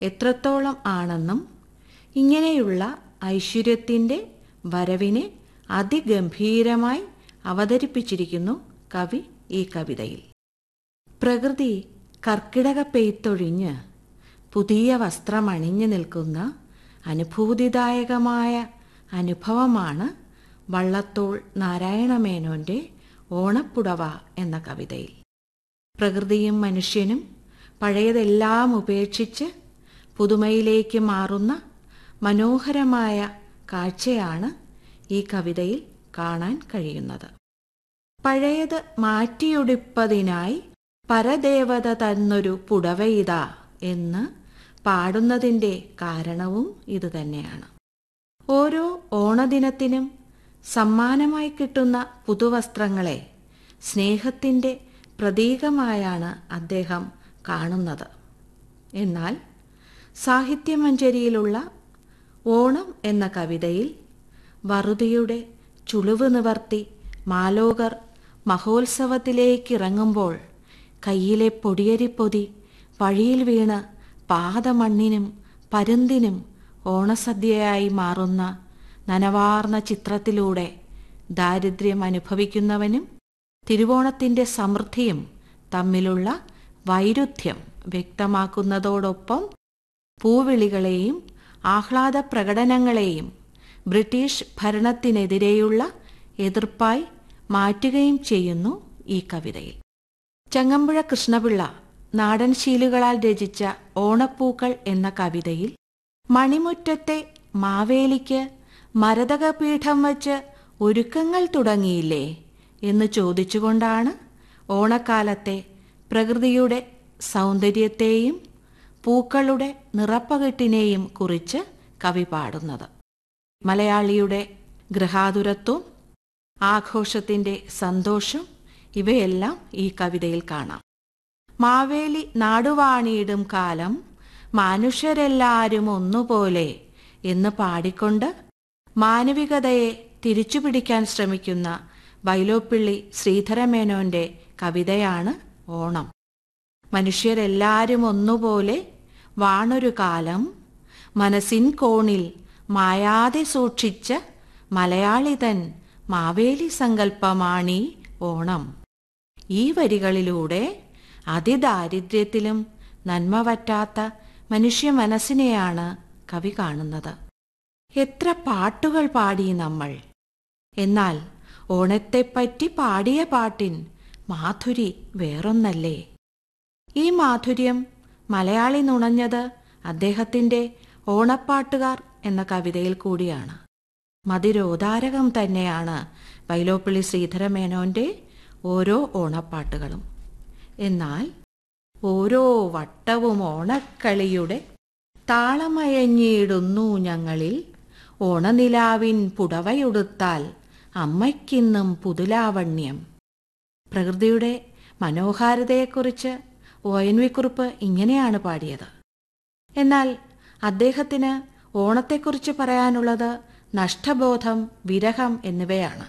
എത്രത്തോളം ആണെന്നും ഇങ്ങനെയുള്ള ഐശ്വര്യത്തിൻ്റെ വരവിനെ അതിഗംഭീരമായി അവതരിപ്പിച്ചിരിക്കുന്നു കവി ഈ കവിതയിൽ പ്രകൃതി കർക്കിടക പെയ്ത്തൊഴിഞ്ഞ് പുതിയ വസ്ത്രമണിഞ്ഞു നിൽക്കുന്ന അനുഭൂതിദായകമായ അനുഭവമാണ് വള്ളത്തോൾ നാരായണമേനോന്റെ ഓണപ്പുടവ എന്ന കവിതയിൽ പ്രകൃതിയും മനുഷ്യനും പഴയതെല്ലാം ഉപേക്ഷിച്ച് പുതുമയിലേക്ക് മാറുന്ന മനോഹരമായ കാഴ്ചയാണ് ഈ കവിതയിൽ കാണാൻ കഴിയുന്നത് പഴയത് മാറ്റിയൊടിപ്പതിനായി പരദേവത തന്നൊരു പുടവയിത എന്ന് പാടുന്നതിൻ്റെ കാരണവും ഇതുതന്നെയാണ് ഓരോ ഓണദിനത്തിനും സമ്മാനമായി കിട്ടുന്ന പുതുവസ്ത്രങ്ങളെ സ്നേഹത്തിൻ്റെ പ്രതീകമായാണ് അദ്ദേഹം കാണുന്നത് എന്നാൽ സാഹിത്യമഞ്ജരിയിലുള്ള ഓണം എന്ന കവിതയിൽ വറുതിയുടെ ചുളിവ് നിവർത്തി മാലോകർ മഹോത്സവത്തിലേക്കിറങ്ങുമ്പോൾ കയ്യിലെ പൊടിയരിപ്പൊതി വഴിയിൽ വീണ് പാദമണ്ണിനും പരുന്തിനും ഓണസദ്യയായി മാറുന്ന നനവാർന്ന ചിത്രത്തിലൂടെ ദാരിദ്ര്യം അനുഭവിക്കുന്നവനും തിരുവോണത്തിൻ്റെ സമൃദ്ധിയും തമ്മിലുള്ള വൈരുദ്ധ്യം വ്യക്തമാക്കുന്നതോടൊപ്പം പൂവിളികളെയും ആഹ്ലാദ പ്രകടനങ്ങളെയും ബ്രിട്ടീഷ് ഭരണത്തിനെതിരെയുള്ള എതിർപ്പായി മാറ്റുകയും ചെയ്യുന്നു ഈ കവിതയിൽ ചങ്ങമ്പുഴ കൃഷ്ണപിള്ള നാടൻ ശീലുകളാൽ രചിച്ച ഓണപ്പൂക്കൾ എന്ന കവിതയിൽ മണിമുറ്റത്തെ മാവേലിക്ക് മരതകപീഠം വച്ച് ഒരുക്കങ്ങൾ തുടങ്ങിയില്ലേ എന്ന് ചോദിച്ചുകൊണ്ടാണ് ഓണക്കാലത്തെ പ്രകൃതിയുടെ സൗന്ദര്യത്തെയും പൂക്കളുടെ നിറപ്പകട്ടിനെയും കുറിച്ച് കവി പാടുന്നത് മലയാളിയുടെ ഗൃഹാതുരത്വം ആഘോഷത്തിൻ്റെ സന്തോഷം ഇവയെല്ലാം ഈ കവിതയിൽ കാണാം മാവേലി നാടുവാണിയിടും കാലം മനുഷ്യരെല്ലാരും ഒന്നുപോലെ എന്ന് പാടിക്കൊണ്ട് മാനവികതയെ തിരിച്ചുപിടിക്കാൻ ശ്രമിക്കുന്ന വൈലോപ്പിള്ളി ശ്രീധരമേനോന്റെ കവിതയാണ് ഓണം മനുഷ്യരെല്ലാരും ഒന്നുപോലെ വാണൊരു കാലം മനസ്സിൻ കോണിൽ മായാതെ സൂക്ഷിച്ച മലയാളിതൻ മാവേലി സങ്കല്പമാണീ ഓണം ഈ വരികളിലൂടെ അതിദാരിദ്ര്യത്തിലും നന്മ പറ്റാത്ത മനുഷ്യ മനസ്സിനെയാണ് കവി കാണുന്നത് എത്ര പാട്ടുകൾ പാടി നമ്മൾ എന്നാൽ ഓണത്തെപ്പറ്റി പാടിയ പാട്ടിൻ മാധുരി വേറൊന്നല്ലേ ഈ മാധുര്യം മലയാളി നുണഞ്ഞത് അദ്ദേഹത്തിൻ്റെ ഓണപ്പാട്ടുകാർ എന്ന കവിതയിൽ കൂടിയാണ് മതിരോധാരകം തന്നെയാണ് വൈലോപ്പിള്ളി ശ്രീധരമേനോന്റെ ഓരോ ഓണപ്പാട്ടുകളും എന്നാൽ ഓരോ വട്ടവും ഓണക്കളിയുടെ താളമയഞ്ഞിടുന്നു ഞങ്ങളിൽ ഓണനിലാവിൻ പുടവയുടുത്താൽ അമ്മയ്ക്കിന്നും പുതുലാവണ്യം പ്രകൃതിയുടെ മനോഹാരിതയെക്കുറിച്ച് ഒ എൻ വി കുറിപ്പ് ഇങ്ങനെയാണ് പാടിയത് എന്നാൽ അദ്ദേഹത്തിന് ഓണത്തെക്കുറിച്ച് പറയാനുള്ളത് നഷ്ടബോധം വിരഹം എന്നിവയാണ്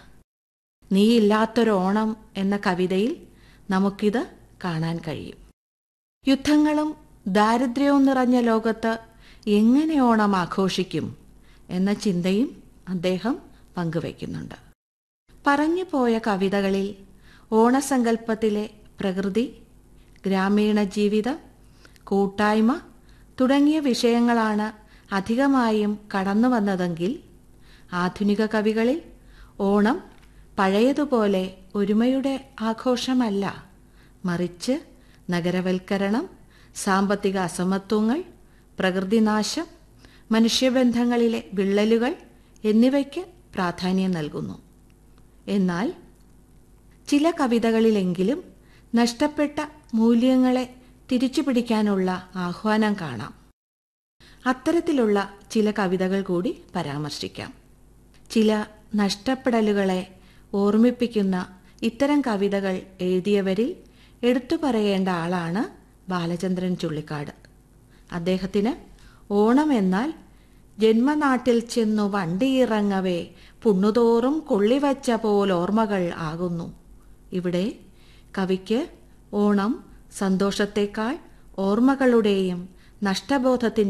നീയില്ലാത്തൊരോണം എന്ന കവിതയിൽ നമുക്കിത് കാണാൻ കഴിയും യുദ്ധങ്ങളും ദാരിദ്ര്യവും നിറഞ്ഞ ലോകത്ത് എങ്ങനെ ഓണം ആഘോഷിക്കും എന്ന ചിന്തയും അദ്ദേഹം പങ്കുവയ്ക്കുന്നുണ്ട് പറഞ്ഞു പോയ കവിതകളിൽ ഓണസങ്കല്പത്തിലെ പ്രകൃതി ഗ്രാമീണ ജീവിതം കൂട്ടായ്മ തുടങ്ങിയ വിഷയങ്ങളാണ് അധികമായും കടന്നു വന്നതെങ്കിൽ ആധുനിക കവികളിൽ ഓണം പഴയതുപോലെ ഒരുമയുടെ ആഘോഷമല്ല മറിച്ച് നഗരവൽക്കരണം സാമ്പത്തിക അസമത്വങ്ങൾ പ്രകൃതിനാശം മനുഷ്യബന്ധങ്ങളിലെ വിള്ളലുകൾ എന്നിവയ്ക്ക് പ്രാധാന്യം നൽകുന്നു എന്നാൽ ചില കവിതകളിലെങ്കിലും നഷ്ടപ്പെട്ട മൂല്യങ്ങളെ തിരിച്ചുപിടിക്കാനുള്ള ആഹ്വാനം കാണാം അത്തരത്തിലുള്ള ചില കവിതകൾ കൂടി പരാമർശിക്കാം ചില നഷ്ടപ്പെടലുകളെ ഓർമ്മിപ്പിക്കുന്ന ഇത്തരം കവിതകൾ എഴുതിയവരിൽ എടുത്തു പറയേണ്ട ആളാണ് ബാലചന്ദ്രൻ ചുള്ളിക്കാട് അദ്ദേഹത്തിന് ഓണം എന്നാൽ ജന്മനാട്ടിൽ ചെന്നു വണ്ടിയിറങ്ങവേ പുണ്ണുതോറും കൊള്ളിവച്ച പോലോർമ്മകൾ ആകുന്നു ഇവിടെ കവിക്ക് ഓണം സന്തോഷത്തേക്കാൾ ഓർമ്മകളുടെയും നഷ്ടബോധത്തിൻ്റെ